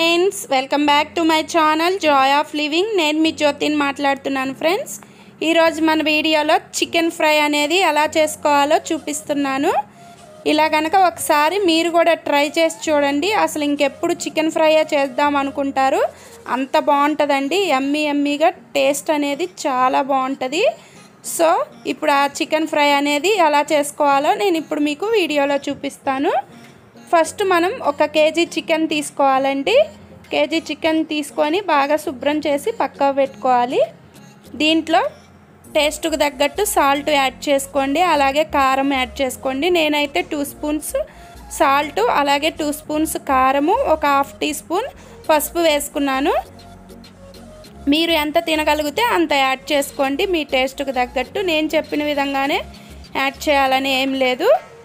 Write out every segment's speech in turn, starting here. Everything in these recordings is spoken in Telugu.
friends welcome back to my channel joy of living నేను మీ జ్యోతిని మాట్లాడుతున్నాను ఫ్రెండ్స్ ఈరోజు మన వీడియోలో చికెన్ ఫ్రై అనేది ఎలా చేసుకోవాలో చూపిస్తున్నాను ఇలా కనుక ఒకసారి మీరు కూడా ట్రై చేసి చూడండి అసలు ఇంకెప్పుడు చికెన్ ఫ్రైయే చేద్దాం అనుకుంటారు అంత బాగుంటుందండి ఎమ్మీ ఎమ్మీగా టేస్ట్ అనేది చాలా బాగుంటుంది సో ఇప్పుడు ఆ చికెన్ ఫ్రై అనేది ఎలా చేసుకోవాలో నేను ఇప్పుడు మీకు వీడియోలో చూపిస్తాను ఫస్ట్ మనం ఒక కేజీ చికెన్ తీసుకోవాలండి కేజీ చికెన్ తీసుకొని బాగా శుభ్రం చేసి పక్కకు పెట్టుకోవాలి దీంట్లో టేస్ట్కి తగ్గట్టు సాల్ట్ యాడ్ చేసుకోండి అలాగే కారం యాడ్ చేసుకోండి నేనైతే టూ స్పూన్స్ సాల్ట్ అలాగే టూ స్పూన్స్ కారము ఒక హాఫ్ టీ స్పూన్ పసుపు వేసుకున్నాను మీరు ఎంత తినగలిగితే అంత యాడ్ చేసుకోండి మీ టేస్ట్కి తగ్గట్టు నేను చెప్పిన విధంగానే యాడ్ చేయాలని ఏం లేదు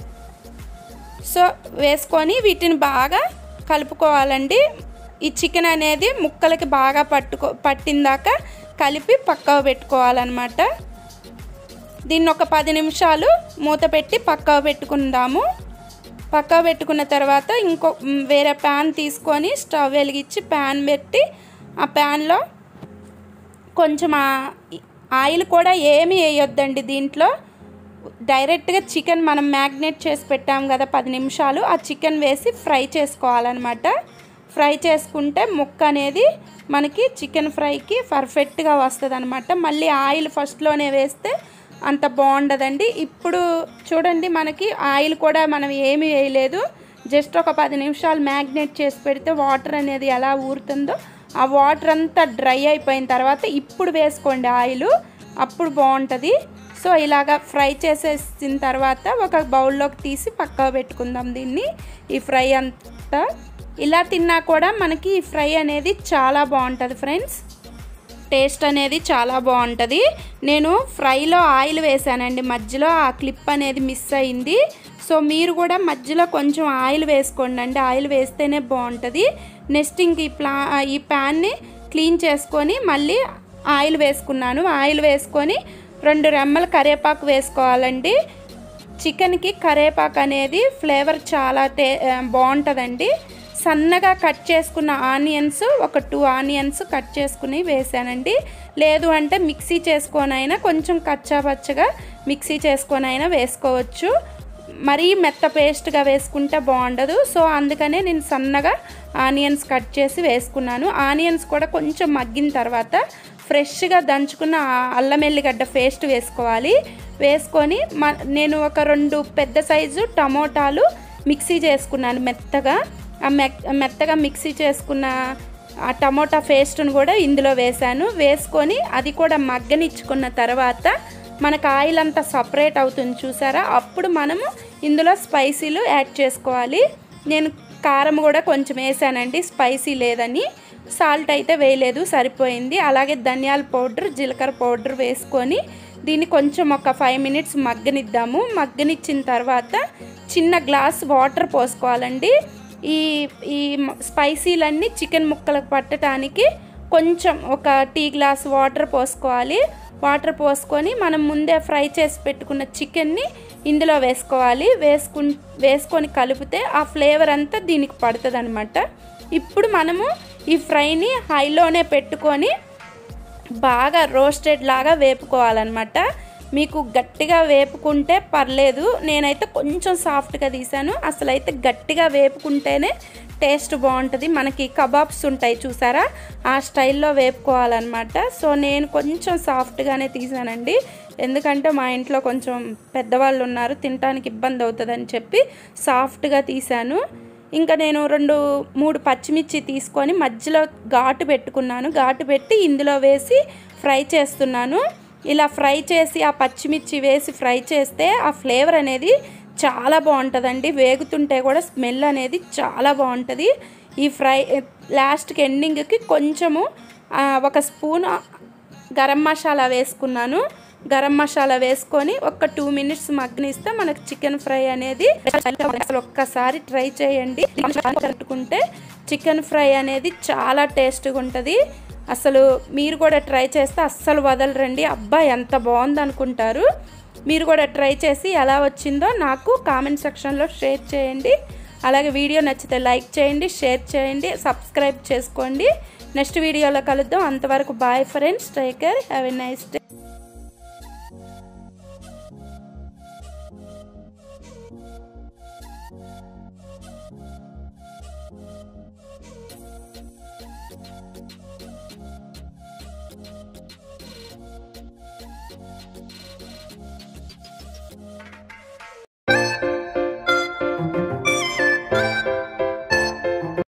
సో వేసుకొని వీటిని బాగా కలుపుకోవాలండి ఈ చికెన్ అనేది ముక్కలకి బాగా పట్టుకో పట్టిందాక కలిపి పక్కకు పెట్టుకోవాలన్నమాట దీన్ని ఒక పది నిమిషాలు మూత పెట్టి పక్కకు పెట్టుకుందాము పక్కకు పెట్టుకున్న తర్వాత ఇంకో వేరే ప్యాన్ తీసుకొని స్టవ్ వెలిగించి ప్యాన్ పెట్టి ఆ ప్యాన్లో కొంచెం ఆయిల్ కూడా ఏమీ వేయొద్దండి దీంట్లో డైరెక్ట్గా చికెన్ మనం మ్యాగ్నేట్ చేసి పెట్టాం కదా పది నిమిషాలు ఆ చికెన్ వేసి ఫ్రై చేసుకోవాలన్నమాట ఫ్రై చేసుకుంటే ముక్క అనేది మనకి చికెన్ ఫ్రైకి పర్ఫెక్ట్గా వస్తుంది అనమాట మళ్ళీ ఆయిల్ ఫస్ట్లోనే వేస్తే అంత బాగుండదండి ఇప్పుడు చూడండి మనకి ఆయిల్ కూడా మనం ఏమీ వేయలేదు జస్ట్ ఒక పది నిమిషాలు మ్యాగ్నేట్ చేసి పెడితే వాటర్ అనేది ఎలా ఊరుతుందో ఆ వాటర్ అంతా డ్రై అయిపోయిన తర్వాత ఇప్పుడు వేసుకోండి ఆయిల్ అప్పుడు బాగుంటుంది సో ఇలాగా ఫ్రై చేసేసిన తర్వాత ఒక బౌల్లోకి తీసి పక్కకు పెట్టుకుందాం దీన్ని ఈ ఫ్రై అంతా ఇలా తిన్నా కూడా మనకి ఈ ఫ్రై అనేది చాలా బాగుంటుంది ఫ్రెండ్స్ టేస్ట్ అనేది చాలా బాగుంటుంది నేను ఫ్రైలో ఆయిల్ వేసానండి మధ్యలో ఆ క్లిప్ అనేది మిస్ అయింది సో మీరు కూడా మధ్యలో కొంచెం ఆయిల్ వేసుకోండి అండి ఆయిల్ వేస్తేనే బాగుంటుంది నెక్స్ట్ ఇంక ఈ ప్లా ఈ ప్యాన్ని క్లీన్ చేసుకొని మళ్ళీ ఆయిల్ వేసుకున్నాను ఆయిల్ వేసుకొని రెండు రెమ్మల కరివేపాకు వేసుకోవాలండి చికెన్కి కరివేపాకు అనేది ఫ్లేవర్ చాలా టే బాగుంటుందండి సన్నగా కట్ చేసుకున్న ఆనియన్స్ ఒక టూ ఆనియన్స్ కట్ చేసుకుని వేసానండి లేదు అంటే మిక్సీ చేసుకొనైనా కొంచెం కచ్చాపచ్చగా మిక్సీ చేసుకొనైనా వేసుకోవచ్చు మరీ మెత్త పేస్ట్గా వేసుకుంటే బాగుండదు సో అందుకనే నేను సన్నగా ఆనియన్స్ కట్ చేసి వేసుకున్నాను ఆనియన్స్ కూడా కొంచెం మగ్గిన తర్వాత ఫ్రెష్గా దంచుకున్న అల్లం ఎల్లిగడ్డ పేస్ట్ వేసుకోవాలి వేసుకొని మ నేను ఒక రెండు పెద్ద సైజు టమోటాలు మిక్సీ చేసుకున్నాను మెత్తగా ఆ మె మెత్తగా మిక్సీ చేసుకున్న ఆ టమోటా పేస్ట్ను కూడా ఇందులో వేసాను వేసుకొని అది కూడా మగ్గనిచ్చుకున్న తర్వాత మనకు ఆయిల్ అంతా సపరేట్ అవుతుంది చూసారా అప్పుడు మనము ఇందులో స్పైసీలు యాడ్ చేసుకోవాలి నేను కారం కూడా కొంచెం వేసానండి స్పైసీ లేదని సాల్ట్ అయితే వేయలేదు సరిపోయింది అలాగే ధనియాల పౌడర్ జీలకర్ర పౌడర్ వేసుకొని దీన్ని కొంచెం ఒక ఫైవ్ మినిట్స్ మగ్గనిద్దాము మగ్గనిచ్చిన తర్వాత చిన్న గ్లాస్ వాటర్ పోసుకోవాలండి ఈ ఈ స్పైసీలన్నీ చికెన్ ముక్కలకు పట్టడానికి కొంచెం ఒక టీ గ్లాస్ వాటర్ పోసుకోవాలి వాటర్ పోసుకొని మనం ముందే ఫ్రై చేసి పెట్టుకున్న చికెన్ని ఇందులో వేసుకోవాలి వేసుకు వేసుకొని కలిపితే ఆ ఫ్లేవర్ అంతా దీనికి పడుతుంది అనమాట ఇప్పుడు మనము ఈ ఫ్రైని హైలోనే పెట్టుకొని బాగా రోస్టెడ్ లాగా వేపుకోవాలన్నమాట మీకు గట్టిగా వేపుకుంటే పర్లేదు నేనైతే కొంచెం సాఫ్ట్గా తీసాను అసలు అయితే గట్టిగా వేపుకుంటేనే టేస్ట్ బాగుంటుంది మనకి కబాబ్స్ ఉంటాయి చూసారా ఆ స్టైల్లో వేపుకోవాలన్నమాట సో నేను కొంచెం సాఫ్ట్గానే తీసానండి ఎందుకంటే మా ఇంట్లో కొంచెం పెద్దవాళ్ళు ఉన్నారు తినడానికి ఇబ్బంది అవుతుందని చెప్పి సాఫ్ట్గా తీసాను ఇంకా నేను రెండు మూడు పచ్చిమిర్చి తీసుకొని మధ్యలో ఘాటు పెట్టుకున్నాను ఘాటు పెట్టి ఇందులో వేసి ఫ్రై చేస్తున్నాను ఇలా ఫ్రై చేసి ఆ పచ్చిమిర్చి వేసి ఫ్రై చేస్తే ఆ ఫ్లేవర్ అనేది చాలా బాగుంటుందండి వేగుతుంటే కూడా స్మెల్ అనేది చాలా బాగుంటుంది ఈ ఫ్రై లాస్ట్కి ఎండింగ్కి కొంచెము ఒక స్పూన్ గరం మసాలా వేసుకున్నాను గరం మసాలా వేసుకొని ఒక టూ మినిట్స్ మగ్గనిస్తే మనకు చికెన్ ఫ్రై అనేది ఒక్కసారి ట్రై చేయండి కట్టుకుంటే చికెన్ ఫ్రై అనేది చాలా టేస్ట్గా ఉంటుంది అసలు మీరు కూడా ట్రై చేస్తే అస్సలు వదలరండి అబ్బా ఎంత బాగుంది అనుకుంటారు మీరు కూడా ట్రై చేసి ఎలా వచ్చిందో నాకు కామెంట్ సెక్షన్లో షేర్ చేయండి అలాగే వీడియో నచ్చితే లైక్ చేయండి షేర్ చేయండి సబ్స్క్రైబ్ చేసుకోండి నెక్స్ట్ వీడియోలో కలుద్దాం అంతవరకు bye friends take care have a nice day